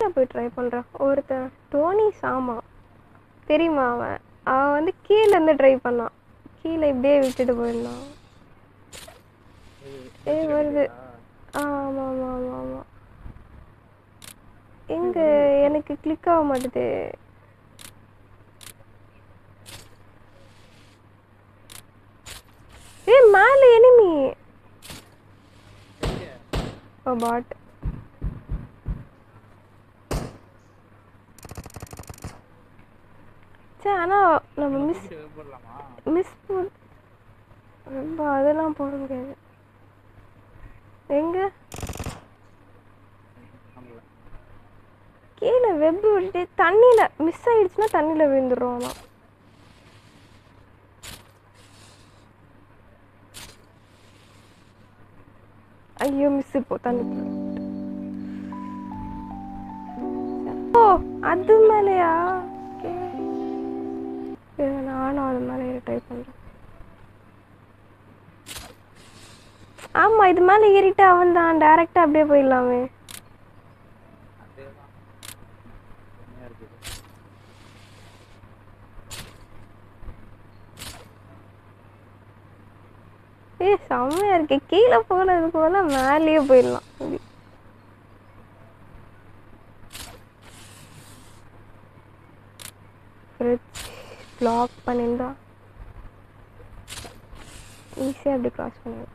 நான் போய் ட்ரை பண்ணுறேன் ஒருத்தன் டோனி சாமா தெரியுமா அவன் அவன் வந்து கீழே இருந்து ட்ரை பண்ணான் கீழே இப்படியே விட்டுட்டு போயிருந்தான் ஏய் வருது ஆமாம் ஆமாம் ஆமாம் ஆமாம் எங்க எனக்கு கிளிக் ஆக மாட்டுது ஏய் மேலே எனிமி ஓ பாட் சே ஆனால் நம்ம மிஸ் போடலாமா மிஸ் ரொம்ப அதெல்லாம் போட முடியாது எங்க நம்மள கீழே வெப் விட்டு தண்ணியில் மிஸ் ஆயிடுச்சுன்னா தண்ணியில் விழுந்துடும் ஆனால் ஐயோ மிஸ் இப்போ தண்ணி ஓ அது மேலையா Okay. இரு, நானும் அது மேலே ட்ரை பண்ணுறேன் ஆமாம் இது மேலே ஏறிட்டு அவன் தான் டேரெக்டாக அப்படியே போயிடலாமே அதேதான் செம்மையா இருக்குது ஏய் செம்மையா இருக்கு கீழே போகிறதுக்கு போல மேலேயே போயிடலாம் அப்படி ஃப்ரிட்ஜ் பிளாக் பண்ணியிருந்தா ஈஸியாக அப்படி க்ராஸ் பண்ணிடலாம்